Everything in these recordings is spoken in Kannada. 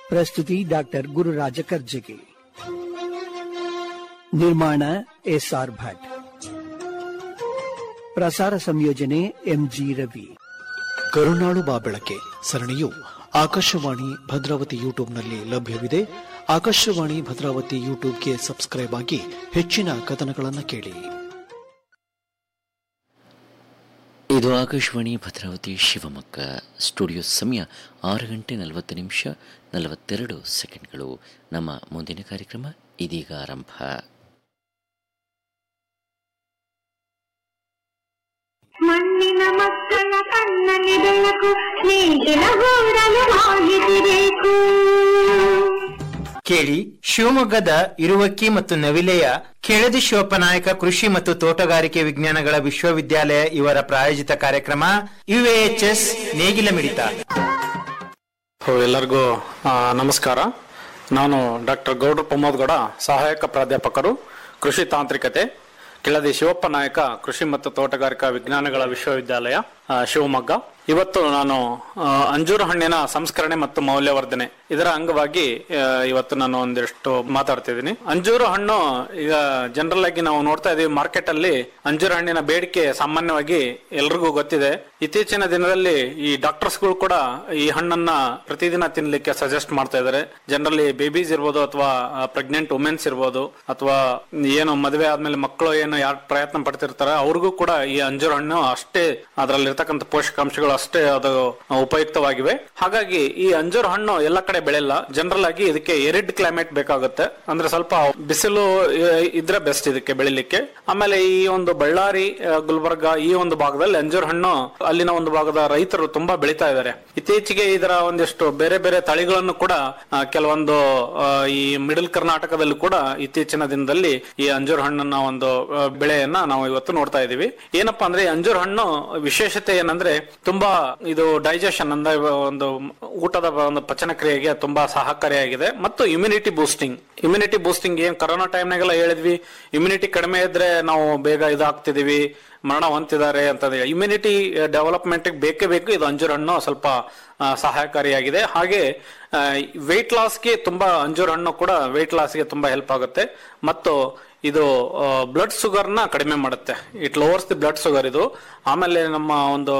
ಪ್ರಸ್ತುತಿ ಡಾಕ್ಟರ್ ಗುರುರಾಜ ಕರ್ಜಗಿ ನಿರ್ಮಾಣ ಎಸ್ಆರ್ ಭಟ್ ಪ್ರಸಾರ ಸಂಯೋಜನೆ ಎಂಜಿ ರವಿ ಕರುನಾಳು ಬಾ ಬೆಳಕೆ ಸರಣಿಯು ಆಕಾಶವಾಣಿ ಭದ್ರಾವತಿ ಯೂಟ್ಯೂಬ್ನಲ್ಲಿ ಲಭ್ಯವಿದೆ ಆಕಾಶವಾಣಿ ಭದ್ರಾವತಿ ಯೂಟ್ಯೂಬ್ಗೆ ಸಬ್ಸ್ಕ್ರೈಬ್ ಆಗಿ ಹೆಚ್ಚಿನ ಕಥನಗಳನ್ನು ಕೇಳಿ ಇದು ಆಕಾಶವಾಣಿ ಭದ್ರಾವತಿ ಶಿವಮೊಗ್ಗ ಸ್ಟುಡಿಯೋ ಸಮಯ ಆರು ಗಂಟೆ ನಲವತ್ತು ನಿಮಿಷ ನಲವತ್ತೆರಡು ಸೆಕೆಂಡ್ಗಳು ನಮ್ಮ ಮುಂದಿನ ಕಾರ್ಯಕ್ರಮ ಇದೀಗ ಆರಂಭ ಮಣ್ಣಿನ ಮಕ್ಕಳ ಕಣ್ಣಲ್ಲಿ ಬೆಳಕು ನೇಗಿಲ ಗೂಡಲು ಮಾಹಿತಿ ಬೇಕು ಕೇಳಿ ಶಿವಮೊಗ್ಗದ ಇರುವಕ್ಕಿ ಮತ್ತು ನವಿಲೆಯ ಕೆಳದಿ ಶಿವಪ್ಪನಾಯಕ ಕೃಷಿ ಮತ್ತು ತೋಟಗಾರಿಕೆ ವಿಜ್ಞಾನಗಳ ವಿಶ್ವವಿದ್ಯಾಲಯ ಇವರ ಪ್ರಾಯೋಜಿತ ಕಾರ್ಯಕ್ರಮ ಯುಎಎಚ್ಎಸ್ ನೇಗಿಲ ಮಿಡಿತ ಸೊ ಎಲ್ಲರಿಗೂ ಆ, ನಮಸ್ಕಾರ ನಾನು ಡಾಕ್ಟರ್ ಗೌಡ್ರ ಪ್ರಮೋದ್ ಗೌಡ ಸಹಾಯಕ ಪ್ರಾಧ್ಯಾಪಕರು ಕೃಷಿ ತಾಂತ್ರಿಕತೆ ಕೆಳದಿ ಶಿವಪ್ಪ ನಾಯಕ ಕೃಷಿ ಮತ್ತು ತೋಟಗಾರಿಕಾ ವಿಜ್ಞಾನಗಳ ವಿಶ್ವವಿದ್ಯಾಲಯ ಆ, ಶಿವಮೊಗ್ಗ ಇವತ್ತು ನಾನು ಆ, ಅಂಜೂರ ಹಣ್ಣಿನ ಸಂಸ್ಕರಣೆ ಮತ್ತು ಮೌಲ್ಯವರ್ಧನೆ ಇದರ ಅಂಗವಾಗಿ ಆ, ಇವತ್ತು ನಾನು ಒಂದಿಷ್ಟು ಮಾತಾಡ್ತಿದ್ದೀನಿ ಅಂಜೂರ ಹಣ್ಣು ಈಗ ಜನರಲ್ ಆಗಿ ನಾವು ನೋಡ್ತಾ ಇದೀವಿ ಮಾರ್ಕೆಟ್ ಅಲ್ಲಿ ಅಂಜೂರ ಹಣ್ಣಿನ ಬೇಡಿಕೆ ಸಾಮಾನ್ಯವಾಗಿ ಎಲ್ರಿಗೂ ಗೊತ್ತಿದೆ ಇತ್ತೀಚಿನ ದಿನದಲ್ಲಿ ಈ ಡಾಕ್ಟರ್ಸ್ಗಳು ಕೂಡ ಈ ಹಣ್ಣನ್ನ ಪ್ರತಿದಿನ ತಿನ್ಲಿಕ್ಕೆ ಸಜೆಸ್ಟ್ ಮಾಡ್ತಾ ಇದ್ದಾರೆ ಜನರಲಿ ಬೇಬೀಸ್ ಇರ್ಬೋದು ಅಥವಾ ಪ್ರೆಗ್ನೆಂಟ್ ವುಮೆನ್ಸ್ ಇರ್ಬೋದು ಅಥವಾ ಏನು ಮದುವೆ ಆದ್ಮೇಲೆ ಮಕ್ಕಳು ಏನು ಯಾರು ಪ್ರಯತ್ನ ಪಡ್ತಿರ್ತಾರೆ ಅವ್ರಿಗೂ ಕೂಡ ಈ ಅಂಜೂರ ಹಣ್ಣು ಅಷ್ಟೇ ಅದರಲ್ಲಿರ್ತಕ್ಕಂಥ ಪೋಷಕಾಂಶಗಳು ಅಷ್ಟೇ ಅದು ಉಪಯುಕ್ತವಾಗಿವೆ ಹಾಗಾಗಿ ಈ ಅಂಜೂರ ಹಣ್ಣು ಎಲ್ಲ ಕಡೆ ಬೆಳೆಯಲ್ಲ ಜನರಲ್ ಆಗಿ ಇದಕ್ಕೆ ಎರಿಡ್ ಕ್ಲೈಮೇಟ್ ಬೇಕಾಗುತ್ತೆ ಅಂದ್ರೆ ಸ್ವಲ್ಪ ಬಿಸಿಲು ಆ, ಇದ್ರೆ ಬೆಸ್ಟ್ ಇದಕ್ಕೆ ಬೆಳಿಲಿಕ್ಕೆ ಆಮೇಲೆ ಈ ಒಂದು ಬಳ್ಳಾರಿ ಆ, ಗುಲ್ಬರ್ಗ ಈ ಒಂದು ಭಾಗದಲ್ಲಿ ಅಂಜೂರ ಹಣ್ಣು ಅಲ್ಲಿನ ಒಂದು ಭಾಗದ ರೈತರು ತುಂಬಾ ಬೆಳೀತಾ ಇದ್ದಾರೆ ಇತ್ತೀಚೆಗೆ ಇದರ ಒಂದಿಷ್ಟು ಬೇರೆ ಬೇರೆ ತಳಿಗಳನ್ನು ಕೂಡ ಆ, ಕೆಲವೊಂದು ಆ, ಈ ಮಿಡಲ್ ಕರ್ನಾಟಕದಲ್ಲಿ ಕೂಡ ಇತ್ತೀಚಿನ ದಿನದಲ್ಲಿ ಈ ಅಂಜೂರ ಹಣ್ಣನ್ನ ಒಂದು ಆ, ಬೆಳೆಯನ್ನ ನಾವು ಇವತ್ತು ನೋಡ್ತಾ ಇದೀವಿ ಏನಪ್ಪಾ ಅಂದ್ರೆ ಈ ಅಂಜೂರ ಹಣ್ಣು ವಿಶೇಷತೆ ಏನಂದ್ರೆ ತುಂಬಾ ಇದು ಡೈಜೆಷನ್ ಅಂದ್ರೆ ಒಂದು ಊಟದ ಒಂದು ಪಚನ ಕ್ರಿಯೆಗೆ ತುಂಬಾ ಸಹಕಾರಿಯಾಗಿದೆ ಮತ್ತು ಇಮ್ಯುನಿಟಿ ಬೂಸ್ಟಿಂಗ್ ಇಮ್ಯುನಿಟಿ ಬೂಸ್ಟಿಂಗ್ ಏನ್ ಕರೋನಾ ಟೈಮ್ನಾಗೆಲ್ಲ ಹೇಳಿದ್ವಿ ಇಮ್ಯುನಿಟಿ ಕಡಿಮೆ ಇದ್ರೆ ನಾವು ಬೇಗ ಇದಾಗ್ತಿದೀವಿ ಮರಣ ಹೊಂತಿದ್ದಾರೆ ಅಂತ ಇಮ್ಯುನಿಟಿ ಡೆವಲಪ್ಮೆಂಟ್ ಬೇಕೇ ಬೇಕು ಇದು ಅಂಜೂರ ಹಣ್ಣು ಸ್ವಲ್ಪ ಆ, ಸಹಾಯಕಾರಿಯಾಗಿದೆ ಹಾಗೆ ವೆಯ್ಟ್ ಲಾಸ್ಗೆ ತುಂಬಾ ಅಂಜೂರ ಹಣ್ಣು ಕೂಡ ವೆಯ್ಟ್ ಲಾಸ್ಗೆ ತುಂಬಾ ಹೆಲ್ಪ್ ಆಗುತ್ತೆ ಮತ್ತು ಇದು ಬ್ಲಡ್ ಶುಗರ್ನ ಕಡಿಮೆ ಮಾಡುತ್ತೆ it lowers the blood sugar ಇದು ಆಮೇಲೆ ನಮ್ಮ ಒಂದು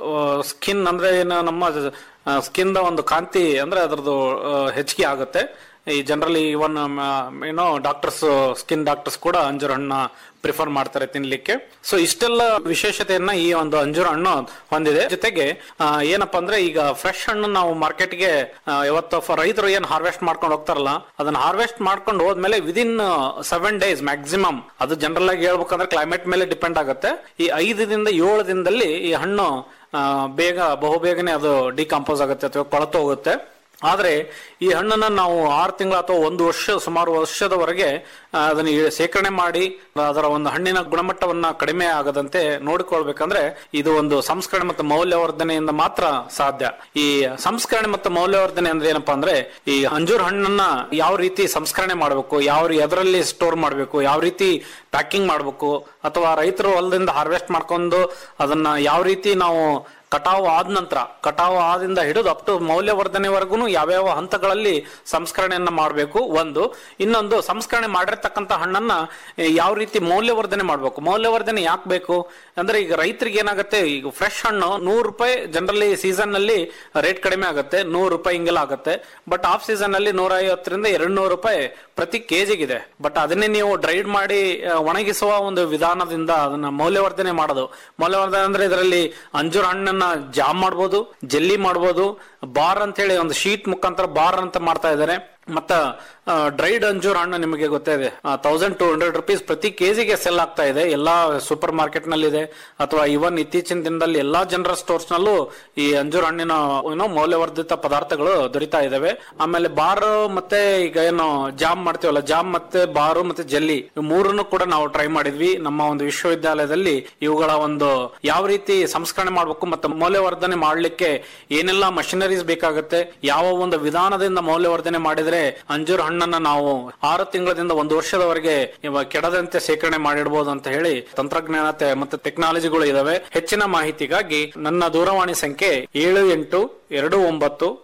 ಸ್ಕಿನ್ ಅಂದ್ರೆ ಏನು ನಮ್ಮ ಸ್ಕಿನ್ ಒಂದು ಕಾಂತಿ ಅಂದ್ರೆ ಅದರದ್ದು ಹೆಚ್ಚಿಗೆ ಆಗುತ್ತೆ ಈ ಜನರಲಿ ಇವನ್ ಏನೋ ಡಾಕ್ಟರ್ಸ್ ಸ್ಕಿನ್ ಡಾಕ್ಟರ್ಸ್ ಕೂಡ ಅಂಜೂರ ಹಣ್ಣ ಪ್ರಿಫರ್ ಮಾಡ್ತಾರೆ ತಿನ್ಲಿಕ್ಕೆ ಸೊ ಇಷ್ಟೆಲ್ಲ ವಿಶೇಷತೆಯನ್ನ ಈ ಒಂದು ಅಂಜೂರ ಹಣ್ಣು ಹೊಂದಿದೆ ಜೊತೆಗೆ ಆ, ಏನಪ್ಪಾ ಅಂದ್ರೆ ಈಗ ಫ್ರೆಶ್ ಹಣ್ಣು ನಾವು ಮಾರ್ಕೆಟ್ಗೆ ಯಾವತ್ತು ಫ- ರೈತರು ಏನ್ ಹಾರ್ವೆಸ್ಟ್ ಮಾಡ್ಕೊಂಡು ಹೋಗ್ತಾರಲ್ಲ ಅದನ್ನ ಹಾರ್ವೆಸ್ಟ್ ಮಾಡ್ಕೊಂಡು ಹೋದ್ಮೇಲೆ ವಿದಿನ್ ಸೆವೆನ್ ಡೇಸ್ ಮ್ಯಾಕ್ಸಿಮಮ್ ಅದು ಜನರಲ್ ಆಗಿ ಹೇಳ್ಬೇಕಂದ್ರೆ ಕ್ಲೈಮೇಟ್ ಮೇಲೆ ಡಿಪೆಂಡ್ ಆಗುತ್ತೆ ಈ ಐದರಿಂದ ಏಳು ದಿನದಲ್ಲಿ ಈ ಹಣ್ಣು ಆ, ಬೇಗ ಬಹುಬೇಗನೆ ಅದು ಡಿಕಂಪೋಸ್ ಆಗುತ್ತೆ ಅಥವಾ ಕೊಳತು ಹೋಗುತ್ತೆ ಆದ್ರೆ ಈ ಹಣ್ಣನ್ನ ನಾವು ಆರು ತಿಂಗಳ ಅಥವಾ ಒಂದು ವರ್ಷ ಸುಮಾರು ವರ್ಷದವರೆಗೆ ಆ, ಅದನ್ನ ಈ ಶೇಖರಣೆ ಮಾಡಿ ಅದರ ಒಂದು ಹಣ್ಣಿನ ಗುಣಮಟ್ಟವನ್ನ ಕಡಿಮೆ ಆಗದಂತೆ ನೋಡಿಕೊಳ್ಬೇಕಂದ್ರೆ ಇದು ಒಂದು ಸಂಸ್ಕರಣೆ ಮತ್ತು ಮೌಲ್ಯವರ್ಧನೆಯಿಂದ ಮಾತ್ರ ಸಾಧ್ಯ ಈ ಸಂಸ್ಕರಣೆ ಮತ್ತು ಮೌಲ್ಯವರ್ಧನೆ ಅಂದ್ರೆ ಏನಪ್ಪಾ ಅಂದ್ರೆ ಈ ಅಂಜೂರ ಹಣ್ಣನ್ನ ಯಾವ ರೀತಿ ಸಂಸ್ಕರಣೆ ಮಾಡಬೇಕು ಯಾವ ರೀ- ಎದರಲ್ಲಿ ಸ್ಟೋರ್ ಮಾಡಬೇಕು ಯಾವ ರೀತಿ ಪ್ಯಾಕಿಂಗ್ ಮಾಡಬೇಕು ಅಥವಾ ರೈತರು ಹೊಲದಿಂದ ಹಾರ್ವೆಸ್ಟ್ ಮಾಡ್ಕೊಂಡು ಅದನ್ನ ಯಾವ ರೀತಿ ನಾವು ಕಟಾವು ಆದ ನಂತರ ಕಟಾವು ಆದಿಂದ ಹಿಡಿದು ಅಪ್ ಟು ಮೌಲ್ಯವರ್ಧನೆವರೆಗೂ ಯಾವ್ಯಾವ ಹಂತಗಳಲ್ಲಿ ಸಂಸ್ಕರಣೆಯನ್ನ ಮಾಡಬೇಕು ಒಂದು ಇನ್ನೊಂದು ಸಂಸ್ಕರಣೆ ಮಾಡಿರ್ತಕ್ಕಂಥ ಹಣ್ಣನ್ನ ಏ, ಯಾವ ರೀತಿ ಮೌಲ್ಯವರ್ಧನೆ ಮಾಡಬೇಕು ಮೌಲ್ಯವರ್ಧನೆ ಯಾಕೆ ಬೇಕು ಅಂದ್ರೆ ಈಗ ರೈತರಿಗೆ ಏನಾಗುತ್ತೆ ಈಗ ಫ್ರೆಶ್ ಹಣ್ಣು ನೂರು ರೂಪಾಯಿ ಜನರಲಿ ಸೀಸನ್ ನಲ್ಲಿ ರೇಟ್ ಕಡಿಮೆ ಆಗುತ್ತೆ ನೂರು ರೂಪಾಯಿ ಹಿಂಗೆಲ್ಲ ಆಗುತ್ತೆ ಬಟ್ ಆಫ್ ಸೀಸನ್ ಅಲ್ಲಿ ನೂರ ಐವತ್ತರಿಂದ ಎರಡ್ ನೂರು ರೂಪಾಯಿ ಪ್ರತಿ ಕೆಜಿಗಿದೆ ಬಟ್ ಅದನ್ನೇ ನೀವು ಡ್ರೈಡ್ ಮಾಡಿ ಆ, ಒಣಗಿಸುವ ಒಂದು ವಿಧಾನದಿಂದ ಅದನ್ನ ಮೌಲ್ಯವರ್ಧನೆ ಮಾಡೋದು ಮೌಲ್ಯವರ್ಧನೆ ಅಂದ್ರೆ ಇದರಲ್ಲಿ ಅಂಜೂರ ಹಣ್ಣನ್ನ ಜಾಮ್ ಮಾಡ್ಬೋದು ಜೆಲ್ಲಿ ಮಾಡ್ಬೋದು ಬಾರ್ ಅಂತ ಹೇಳಿ ಒಂದು ಶೀಟ್ ಮುಖಾಂತರ ಬಾರ್ ಅಂತ ಮಾಡ್ತಾ ಇದ್ದಾರೆ ಮತ್ತ ಡ್ರೈಡ್ ಅಂಜೂರ್ ಹಣ್ಣು ನಿಮಗೆ ಗೊತ್ತೇ ಇದೆ ತೌಸಂಡ್ ಟೂ ಹಂಡ್ರೆಡ್ ರುಪೀಸ್ ಪ್ರತಿ ಕೆಜಿಗೆ ಸೆಲ್ ಆಗ್ತಾ ಇದೆ ಎಲ್ಲಾ ಸೂಪರ್ ಮಾರ್ಕೆಟ್ ನಲ್ಲಿ ಇದೆ ಅಥವಾ ಇವನ್ ಇತ್ತೀಚಿನ ದಿನದಲ್ಲಿ ಎಲ್ಲಾ ಜನರಲ್ ಸ್ಟೋರ್ಸ್ ನಲ್ಲೂ ಈ ಅಂಜೂರ ಹಣ್ಣಿನ ಏನೋ ಮೌಲ್ಯವರ್ಧಿತ ಪದಾರ್ಥಗಳು ದೊರೀತಾ ಇದಾವೆ ಆಮೇಲೆ ಬಾರ್ ಮತ್ತೆ ಈಗ ಏನು ಜಾಮ್ ಮಾಡ್ತೀವಲ್ಲ ಜಾಮ್ ಮತ್ತೆ ಬಾರು ಮತ್ತೆ ಜೆಲ್ಲಿ ಮೂರನ್ನು ಕೂಡ ನಾವು ಟ್ರೈ ಮಾಡಿದ್ವಿ ನಮ್ಮ ಒಂದು ವಿಶ್ವವಿದ್ಯಾಲಯದಲ್ಲಿ ಇವುಗಳ ಒಂದು ಯಾವ ರೀತಿ ಸಂಸ್ಕರಣೆ ಮಾಡಬೇಕು ಮತ್ತು ಮೌಲ್ಯವರ್ಧನೆ ಮಾಡಲಿಕ್ಕೆ ಏನೆಲ್ಲ ಮಷಿನರೀಸ್ ಬೇಕಾಗುತ್ತೆ ಯಾವ ಒಂದು ವಿಧಾನದಿಂದ ಮೌಲ್ಯವರ್ಧನೆ ಮಾಡಿದ್ರೆ ಅಂಜೂರ ಹಣ್ಣನ್ನ ನಾವು ಆರು ತಿಂಗಳದಿಂದ ಒಂದು ವರ್ಷದವರೆಗೆ ಇವ ಕೆಡದಂತೆ ಶೇಖರಣೆ ಮಾಡಿಡಬಹುದು ಅಂತ ಹೇಳಿ ತಂತ್ರಜ್ಞಾನತೆ ಮತ್ತೆ ಟೆಕ್ನಾಲಜಿಗಳು ಇದಾವೆ ಹೆಚ್ಚಿನ ಮಾಹಿತಿಗಾಗಿ ನನ್ನ ದೂರವಾಣಿ ಸಂಖ್ಯೆ ಏಳು ಎಂಟು ಎರಡು ಒಂಬತ್ತು